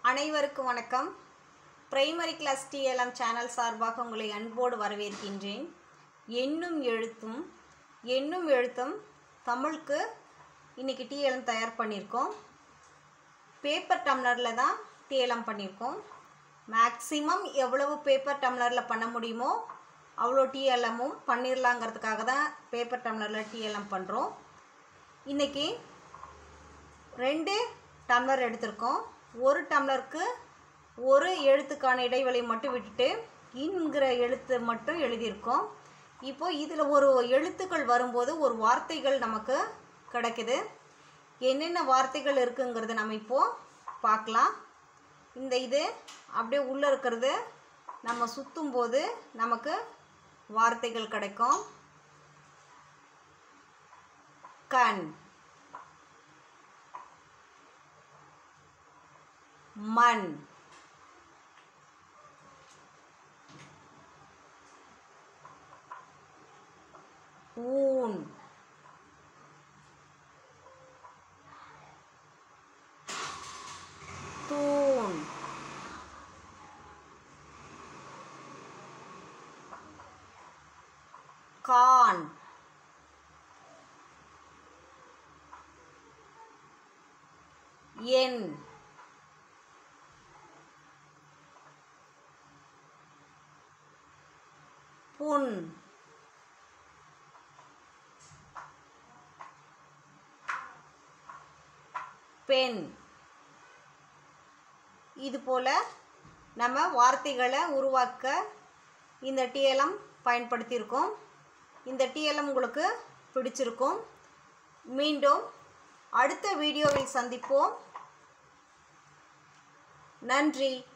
அனைவருக்கும் வணக்கம் primary class DLM channel சார்பாக உங்களை அன்போடு வரவேற்கின்றேன் எண்ணும் எழுத்தும் எண்ணும் எழுத்தும் தமிழுக்கு இன்றைக்கி டிஎல்எம் தயார் பண்ணியிருக்கோம் பேப்பர் டம்ளரில் தான் டிஎல்எம் பண்ணியிருக்கோம் மேக்ஸிமம் எவ்வளவு பேப்பர் டம்ளரில் பண்ண முடியுமோ அவ்வளோ டிஎல்எம்மும் பண்ணிடலாங்கிறதுக்காக தான் பேப்பர் டம்ளரில் டிஎல்எம் பண்ணுறோம் இன்றைக்கி ரெண்டு டம்ளர் எடுத்திருக்கோம் ஒரு டம்ளருக்கு ஒரு எழுத்துக்கான இடைவெளி மட்டும் விட்டுட்டு இன்கிற எழுத்து மட்டும் எழுதியிருக்கோம் இப்போ இதில் ஒரு எழுத்துக்கள் வரும்போது ஒரு வார்த்தைகள் நமக்கு கிடைக்குது என்னென்ன வார்த்தைகள் இருக்குங்கிறத நம்ம இப்போது பார்க்கலாம் இந்த இது அப்படியே உள்ளே இருக்கிறது நம்ம சுற்றும் போது நமக்கு வார்த்தைகள் கிடைக்கும் கண் மண் ஊன் தூண் கான் எண் புண் பெண் இது போல் நம்ம வார்த்தைகளை உருவாக்க இந்த டிஎல்எம் பயன்படுத்தியிருக்கோம் இந்த டிஎல்எம் உங்களுக்கு பிடிச்சிருக்கும் மீண்டும் அடுத்த வீடியோவில் சந்திப்போம் நன்றி